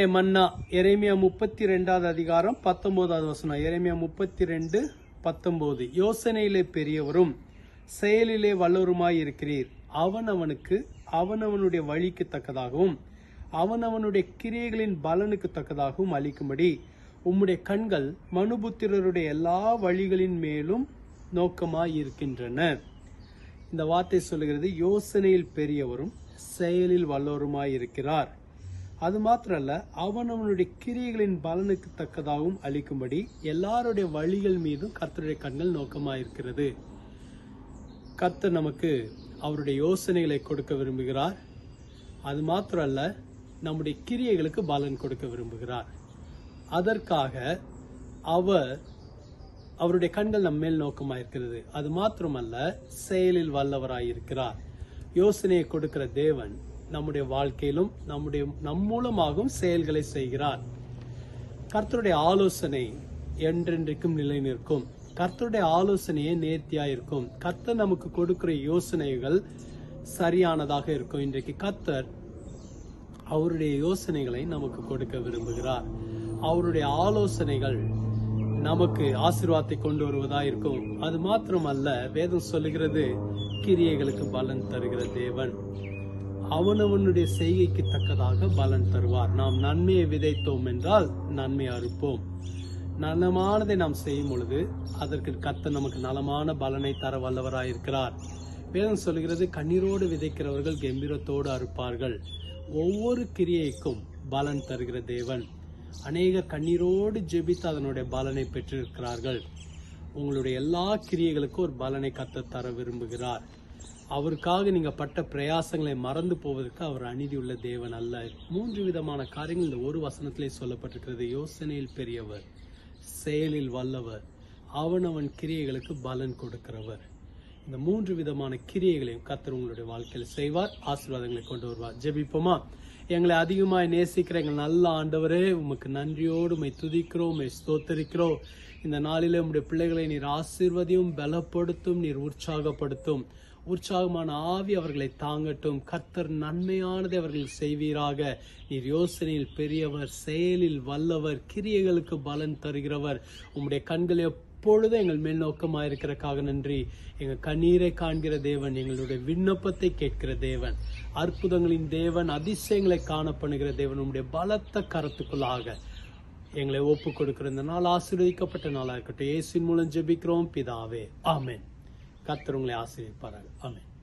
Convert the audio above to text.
மன்னா எரேமியா முப்பத்தி ரெண்டாவது அதிகாரம் பத்தொன்பதாவது வசனம் எரேமியா முப்பத்தி ரெண்டு பத்தொன்பது யோசனையிலே பெரியவரும் செயலிலே வல்லவருமாய் இருக்கிறீர் அவன் அவனுக்கு அவனவனுடைய வழிக்கு தக்கதாகவும் அவனவனுடைய கிரியைகளின் பலனுக்கு தக்கதாகவும் அளிக்கும்படி உம்முடைய கண்கள் மனுபுத்திரருடைய எல்லா வழிகளின் மேலும் நோக்கமாய் இருக்கின்றன இந்த வார்த்தை சொல்லுகிறது யோசனையில் பெரியவரும் செயலில் வல்லவருமாய் இருக்கிறார் அது மாத்திரல்ல அவனவனுடைய கிரியைகளின் பலனுக்கு தக்கதாகவும் அளிக்கும்படி எல்லாருடைய வழிகள் மீதும் கர்த்தருடைய கண்கள் நோக்கமாய் இருக்கிறது கர்த்தர் நமக்கு அவருடைய யோசனைகளை கொடுக்க விரும்புகிறார் அது மாத்திரல்ல நம்முடைய கிரியைகளுக்கு பலன் கொடுக்க விரும்புகிறார் அதற்காக அவர் அவருடைய கண்கள் நம்ம மேல் நோக்கமாக இருக்கிறது அது மாத்திரமல்ல செயலில் வல்லவராய் இருக்கிறார் யோசனையை கொடுக்கிற தேவன் நம்முடைய வாழ்க்கையிலும் நம்முடைய நம் மூலமாகவும் செயல்களை செய்கிறார் கர்த்தருடைய ஆலோசனை என்றென்றைக்கும் நிலை நிற்கும் கர்த்தருடைய ஆலோசனையே நேர்த்தியா இருக்கும் கர்த்தர் நமக்கு கொடுக்கிற யோசனைகள் சரியானதாக இருக்கும் இன்றைக்கு கர்த்தர் அவருடைய யோசனைகளை நமக்கு கொடுக்க விரும்புகிறார் அவருடைய ஆலோசனைகள் நமக்கு ஆசீர்வாதத்தை கொண்டு வருவதா இருக்கும் அது மாத்திரமல்ல வேதம் சொல்லுகிறது கிரியைகளுக்கு பலன் தருகிற தேவன் அவனவனுடைய செய்கைக்கு தக்கதாக பலன் தருவார் நாம் நன்மையை விதைத்தோம் என்றால் நன்மை அறுப்போம் நலமானதை நாம் செய்யும் பொழுது அதற்கு கர்த்தர் நமக்கு நலமான பலனை தர வல்லவராயிருக்கிறார் வேதம் சொல்கிறது கண்ணீரோடு விதைக்கிறவர்கள் கம்பீரத்தோடு அறுப்பார்கள் ஒவ்வொரு கிரியைக்கும் பலன் தருகிற தேவன் அநேக கண்ணீரோடு ஜெபித்து அதனுடைய பலனை பெற்றிருக்கிறார்கள் உங்களுடைய எல்லா கிரியைகளுக்கும் ஒரு பலனை கத்த தர விரும்புகிறார் அவருக்காக நீங்க பட்ட பிரயாசங்களை மறந்து போவதற்கு அவர் அநீதியுள்ள தேவன் அல்ல மூன்று விதமான காரியங்கள் இந்த ஒரு வசனத்திலே சொல்லப்பட்டிருக்கிறது யோசனையில் பெரியவர் செயலில் வல்லவர் அவனவன் கிரியைகளுக்கு பலன் கொடுக்கிறவர் இந்த மூன்று விதமான கிரியைகளையும் கர்த்தர் உங்களுடைய வாழ்க்கையில் செய்வார் ஆசீர்வாதங்களை கொண்டு வருவார் ஜெபிப்போமா எங்களை அதிகமாய் நேசிக்கிற எங்கள் நல்ல ஆண்டவரே உமக்கு நன்றியோடு உம்மை துதிக்கிறோம் உம்மை ஸ்தோத்தரிக்கிறோம் இந்த நாளிலே உம்முடைய பிள்ளைகளை நீர் ஆசீர்வதியும் பலப்படுத்தும் நீர் உற்சாகப்படுத்தும் உற்சாகமான ஆவி அவர்களை தாங்கட்டும் கர்த்தர் நன்மையானதை அவர்கள் செய்வீராக நீர் யோசனையில் பெரியவர் செயலில் வல்லவர் கிரியைகளுக்கு பலன் தருகிறவர் உம்முடைய கண்கள் எப்பொழுதும் எங்கள் மேல் நோக்கமாக இருக்கிறக்காக நன்றி எங்கள் கண்ணீரை காண்கிற தேவன் எங்களுடைய விண்ணப்பத்தை கேட்கிற தேவன் அற்புதங்களின் தேவன் அதிசயங்களை காணப்படுகிற தேவன் உம்முடைய பலத்த கரத்துக்குள்ளாக எங்களை ஒப்பு கொடுக்கிற இந்த நாள் ஆசீர்வதிக்கப்பட்ட நாளாக இருக்கட்டும் இயேசுவின் மூலம் ஜெபிக்கிறோம் பிதாவே ஆமென் கர்த்தர் உங்களை ஆசீர்வதிப்பார்கள் ஆமென்